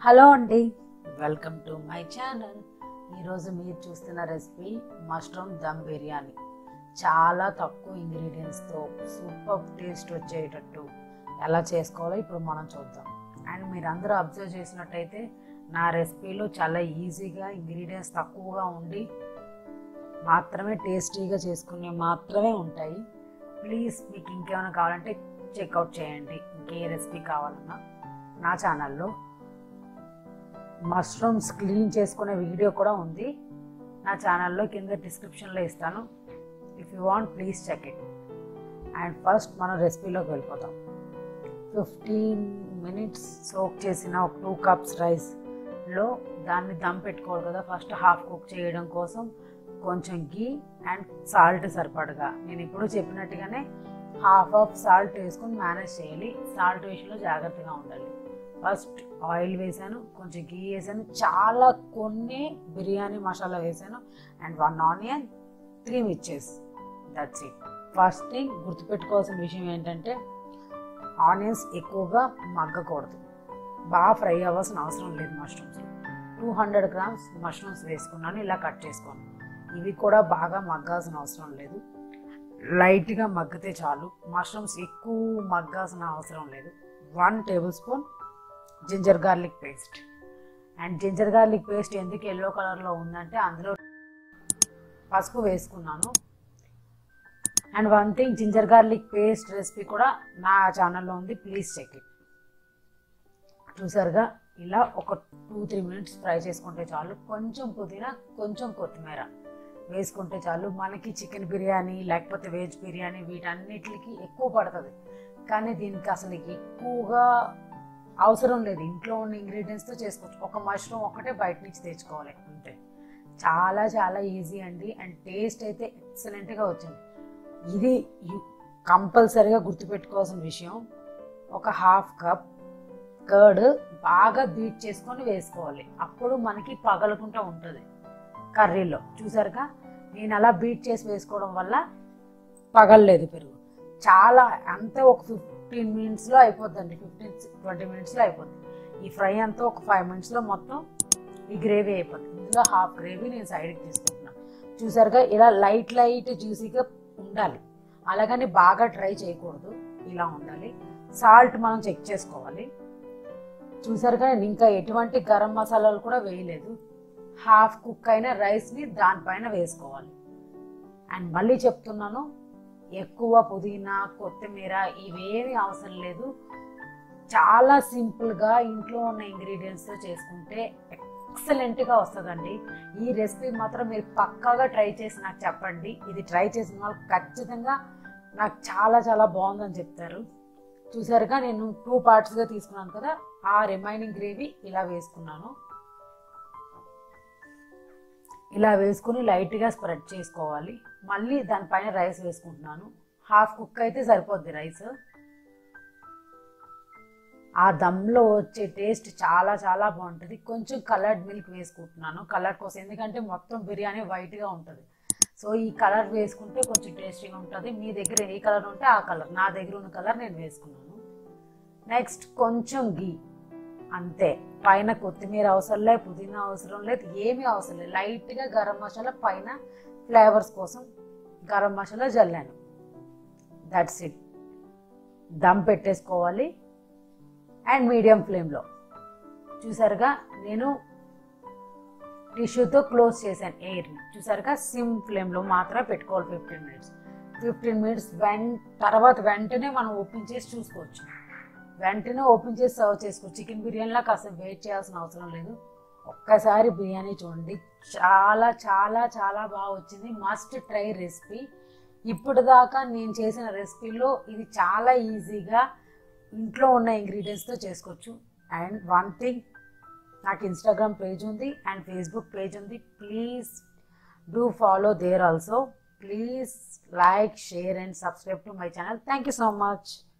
hello అండి welcome to my channel ఈరోజు మీరు చూస్తున్న రెసిపీ మష్రూమ్ దమ్ బిర్యానీ చాలా తక్కువ ఇంగ్రీడియంట్స్తో సూపర్ టేస్ట్ వచ్చేటట్టు ఎలా చేసుకోవాలో ఇప్పుడు మనం చూద్దాం అండ్ మీరందరూ అబ్జర్వ్ చేసినట్టయితే నా రెసిపీలో చాలా ఈజీగా ఇంగ్రీడియంట్స్ తక్కువగా ఉండి మాత్రమే టేస్టీగా చేసుకునే మాత్రమే ఉంటాయి ప్లీజ్ మీకు ఇంకేమైనా కావాలంటే చెక్అవుట్ చేయండి ఇంకే రెసిపీ కావాలన్నా నా ఛానల్లో మష్రూమ్స్ క్లీన్ చేసుకునే వీడియో కూడా ఉంది నా ఛానల్లో కింద డిస్క్రిప్షన్లో ఇస్తాను if you want please check it and first మనం రెసిపీలోకి వెళ్ళిపోతాం ఫిఫ్టీన్ మినిట్స్ సోక్ చేసిన ఒక టూ కప్స్ రైస్లో దాన్ని దమ్ పెట్టుకోవాలి కదా ఫస్ట్ హాఫ్ కుక్ చేయడం కోసం కొంచెం గీ అండ్ సాల్ట్ సరిపడగా నేను ఇప్పుడు చెప్పినట్టుగానే హాఫ్ ఆఫ్ సాల్ట్ వేసుకొని మేనేజ్ చేయాలి సాల్ట్ విషయంలో జాగ్రత్తగా ఉండాలి ఫస్ట్ ఆయిల్ వేసాను కొంచెం గీ వేసాను చాలా కొన్ని బిర్యానీ మసాలా వేసాను అండ్ వన్ ఆనియన్ త్రీ మిర్చెస్ దట్స్ ఇట్ ఫస్ట్ థింగ్ గుర్తుపెట్టుకోవాల్సిన విషయం ఏంటంటే ఆనియన్స్ ఎక్కువగా మగ్గకూడదు బాగా ఫ్రై అవ్వాల్సిన అవసరం లేదు mushrooms two hundred grams mushrooms వేసుకున్నాను ఇలా కట్ చేసుకోను ఇవి కూడా బాగా మగ్గాల్సిన అవసరం లేదు లైట్గా మగ్గితే చాలు మష్రూమ్స్ ఎక్కువ మగ్గాల్సిన అవసరం లేదు one tablespoon ginger garlic paste and ginger garlic paste ఎందుకు ఎల్లో కలర్లో ఉందంటే అందులో పసుపు వేసుకున్నాను and one thing ginger garlic paste recipe కూడా నా ఛానల్లో ఉంది ప్లీజ్ చెక్ ఇట్ చూసారుగా ఇలా ఒక టూ త్రీ మినిట్స్ ఫ్రై చేసుకుంటే చాలు కొంచెం పుదీనా కొంచెం కొత్తిమీర వేసుకుంటే చాలు మనకి చికెన్ బిర్యానీ లేకపోతే వెజ్ బిర్యానీ వీటన్నిటికి ఎక్కువ పడుతుంది కానీ దీనికి అసలు ఎక్కువగా అవసరం లేదు ఇంట్లో ఉన్న ఇంగ్రీడియంట్స్తో చేసుకోవచ్చు ఒక మష్రూమ్ ఒకటే బయట నుంచి తెచ్చుకోవాలి అంతే చాలా చాలా ఈజీ అండి అండ్ టేస్ట్ అయితే ఎక్సలెంట్గా వచ్చింది ఇది కంపల్సరీగా గుర్తుపెట్టుకోవాల్సిన విషయం ఒక హాఫ్ కప్ కర్డ్ బాగా బీట్ చేసుకొని వేసుకోవాలి అప్పుడు మనకి పగలకుండా ఉంటుంది కర్రీలో చూసారుగా నేను అలా బీట్ చేసి వేసుకోవడం వల్ల పగలలేదు పెరుగు చాలా అంతే ఒక ఫిఫ్టీన్ మినిట్స్లో అయిపోద్దండి ఫిఫ్టీన్ ట్వంటీ మినిట్స్లో అయిపోద్ది ఈ ఫ్రై అంతా ఒక ఫైవ్ మినిట్స్లో మొత్తం ఈ గ్రేవీ అయిపోద్ది ఇందులో హాఫ్ గ్రేవీ నేను సైడ్కి తీసుకుంటున్నాను చూసారుగా ఇలా లైట్ లైట్ జ్యూసీగా ఉండాలి అలాగని బాగా ట్రై చేయకూడదు ఇలా ఉండాలి సాల్ట్ మనం చెక్ చేసుకోవాలి చూసారుగా నేను ఇంకా ఎటువంటి గరం మసాలాలు కూడా వేయలేదు హాఫ్ కుక్ అయిన రైస్ని దానిపైన వేసుకోవాలి అండ్ మళ్ళీ చెప్తున్నాను ఎక్కువ పుదీనా కొత్తిమీర ఇవేమీ అవసరం లేదు చాలా సింపుల్గా ఇంట్లో ఉన్న ఇంగ్రీడియంట్స్తో చేసుకుంటే ఎక్సలెంట్గా వస్తుందండి ఈ రెసిపీ మాత్రం మీరు పక్కాగా ట్రై చేసి నాకు చెప్పండి ఇది ట్రై చేసిన వాళ్ళు ఖచ్చితంగా నాకు చాలా చాలా బాగుందని చెప్తారు చూసారుగా నేను టూ పార్ట్స్గా తీసుకున్నాను కదా ఆ రిమైనింగ్ గ్రేవీ ఇలా వేసుకున్నాను ఇలా వేసుకుని లైట్గా స్ప్రెడ్ చేసుకోవాలి మళ్ళీ దానిపైన రైస్ వేసుకుంటున్నాను హాఫ్ కుక్ అయితే సరిపోద్ది రైస్ ఆ దమ్లో వచ్చే టేస్ట్ చాలా చాలా బాగుంటుంది కొంచెం కలర్డ్ మిల్క్ వేసుకుంటున్నాను కలర్ కోసం ఎందుకంటే మొత్తం బిర్యానీ వైట్గా ఉంటుంది సో ఈ కలర్ వేసుకుంటే కొంచెం టేస్టీగా ఉంటుంది మీ దగ్గర ఏ కలర్ ఉంటే ఆ కలర్ నా దగ్గర ఉన్న కలర్ నేను వేసుకున్నాను నెక్స్ట్ కొంచెం గీ అంతే పైన కొత్తిమీర అవసరం లేదు పుదీనా అవసరం లేదు ఏమీ అవసరం లేదు లైట్గా గరం మసాలా పైన ఫ్లేవర్స్ కోసం గరం మసాలా జల్లాను దట్స్ ఇట్ దమ్ పెట్టేసుకోవాలి అండ్ మీడియం ఫ్లేమ్లో చూసారుగా నేను టిష్యూతో క్లోజ్ చేశాను ఎయిర్ని చూసారుగా సిమ్ ఫ్లేమ్లో మాత్రమే పెట్టుకోవాలి fifteen minutes fifteen minutes when తర్వాత వెంటనే మనం ఓపెన్ చేసి చూసుకోవచ్చు వెంటనే ఓపెన్ చేసి సర్వ్ చేసుకోవచ్చు చికెన్ బిర్యానీలా కాస్త వెయిట్ చేయాల్సిన అవసరం లేదు ఒక్కసారి బిర్యానీ చూడండి చాలా చాలా చాలా బాగా వచ్చింది మస్ట్ ట్రై రెసిపీ ఇప్పటిదాకా నేను చేసిన రెసిపీలో ఇది చాలా ఈజీగా ఇంట్లో ఉన్న ఇంగ్రీడియంట్స్తో చేసుకోవచ్చు అండ్ వన్ థింగ్ నాకు ఇన్స్టాగ్రామ్ పేజ్ ఉంది అండ్ ఫేస్బుక్ పేజ్ ఉంది please do follow there also please like share and subscribe to my channel thank you so much